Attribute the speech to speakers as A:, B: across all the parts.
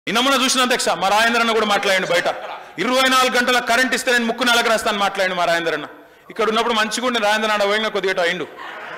A: నిన్నమన చూసిన అధ్యక్ష మా రాజేంద్ర అన్న కూడా మాట్లాడండి బయట ఇరవై నాలుగు గంటల కరెంట్ ఇస్తే నేను ముక్కు నెలకు రాస్తాను మాట్లాడండి మా రాజేంద్ర అన్న ఇక్కడ ఉన్నప్పుడు మంచిగా ఉండి రాజేంద్ర ఆడ పోయిన కొద్దిగా ఇటు అయిండు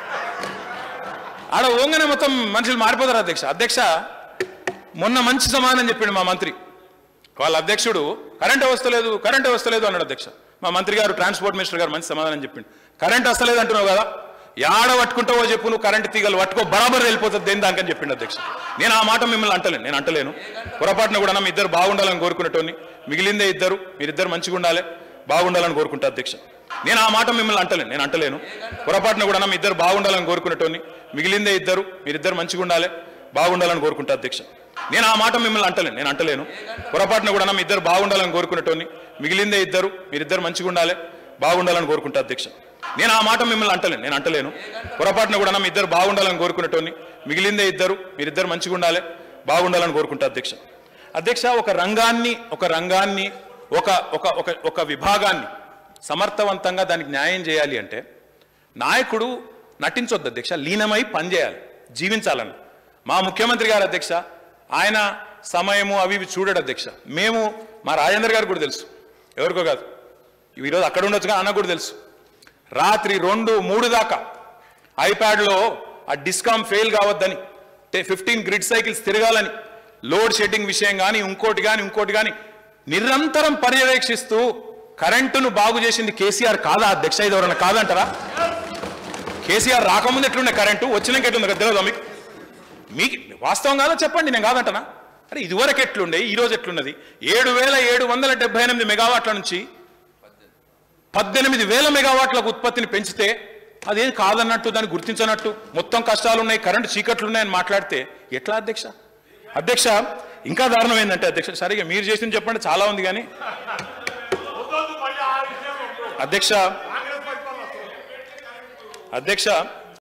A: ఆడ ఓంగనే మొత్తం మనుషులు మారిపోతారు అధ్యక్ష అధ్యక్ష మొన్న మంచి సమాధానం చెప్పిండు మా మంత్రి వాళ్ళ అధ్యక్షుడు కరెంట్ వస్తలేదు కరెంట్ వస్తలేదు అన్నాడు అధ్యక్ష మా మంత్రి గారు ట్రాన్స్పోర్ట్ మినిస్టర్ గారు మంచి సమాధానం చెప్పిండు కరెంట్ వస్తలేదు అంటున్నావు కదా యాడ పట్టుకుంటావో చెప్పు నువ్వు కరెంట్ తీగలు పట్టుకో బరాబర్ వెళ్ళిపోతుంది దేని దానికని చెప్పిండు అధ్యక్ష నేను ఆ మాట మిమ్మల్ని అంటలేను నేను అంటలేను పొరపాటున కూడా మీ ఇద్దరు బాగుండాలని కోరుకునేటోని మిగిలిందే ఇద్దరు మీరిద్దరు మంచిగా ఉండాలి బాగుండాలని కోరుకుంటా అధ్యక్ష నేను ఆ మాట మిమ్మల్ని అంటలేను నేను అంటలేను పొరపాటున కూడా మీ ఇద్దరు బాగుండాలని కోరుకునేటోని మిగిలిందే ఇద్దరు మీరిద్దరు మంచిగా ఉండాలి బాగుండాలని కోరుకుంటా అధ్యక్ష నేను ఆ మాట మిమ్మల్ని అంటలేను నేను అంటలేను పొరపాటున కూడా మీ ఇద్దరు బాగుండాలని కోరుకునేటోని మిగిలిందే ఇద్దరు మీరిద్దరు మంచిగా ఉండాలి బాగుండాలని కోరుకుంటా అధ్యక్ష నేను ఆ మాట మిమ్మల్ని అంటలేను నేను అంటలేను పొరపాటున కూడా మీ ఇద్దరు బాగుండాలని కోరుకునేటోని మిగిలిందే ఇద్దరు మీరిద్దరు మంచిగా ఉండాలి బాగుండాలని కోరుకుంటా అధ్యక్ష అధ్యక్ష ఒక రంగాన్ని ఒక రంగాన్ని ఒక ఒక ఒక ఒక విభాగాన్ని సమర్థవంతంగా దానికి న్యాయం చేయాలి అంటే నాయకుడు నటించొద్దు అధ్యక్ష లీనమై పనిచేయాలి జీవించాలని మా ముఖ్యమంత్రి గారు అధ్యక్ష ఆయన సమయము అవి ఇవి చూడడు అధ్యక్ష మేము మా రాజేంద్ర గారికి కూడా తెలుసు ఎవరికో కాదు ఈరోజు అక్కడ ఉండొచ్చు కానీ అన్న కూడా తెలుసు రాత్రి రెండు మూడు దాకా ఐప్యాడ్లో ఆ డిస్కామ్ ఫెయిల్ కావద్దని ఫిఫ్టీన్ గ్రిడ్ సైకిల్స్ తిరగాలని లోడ్ షెడ్డింగ్ విషయం కానీ ఇంకోటి కానీ ఇంకోటి కానీ నిరంతరం పర్యవేక్షిస్తూ కరెంటును బాగు చేసింది కేసీఆర్ కాదా అధ్యక్ష ఇది ఎవరన్నా కాదంటారా కేసీఆర్ రాకముందు ఎట్లుండే కరెంటు వచ్చినాక ఎట్లుంది కదా తెలియదా మీకు మీకు వాస్తవం కాదా చెప్పండి నేను కాదంటనా అరే ఇదివరకు ఎట్లుండే ఈ రోజు ఎట్లున్నది ఏడు వేల ఏడు వందల డెబ్బై ఎనిమిది మెగావాట్ల నుంచి పద్దెనిమిది వేల మెగావాట్లకు ఉత్పత్తిని పెంచితే అదేం కాదన్నట్టు దాన్ని గుర్తించనట్టు మొత్తం కష్టాలు ఉన్నాయి కరెంటు చీకట్లు ఉన్నాయని మాట్లాడితే ఎట్లా అధ్యక్ష అధ్యక్ష ఇంకా దారుణం ఏంటంటే అధ్యక్ష సరిగా మీరు చేసింది చెప్పండి చాలా ఉంది కానీ అధ్యక్ష అధ్యక్ష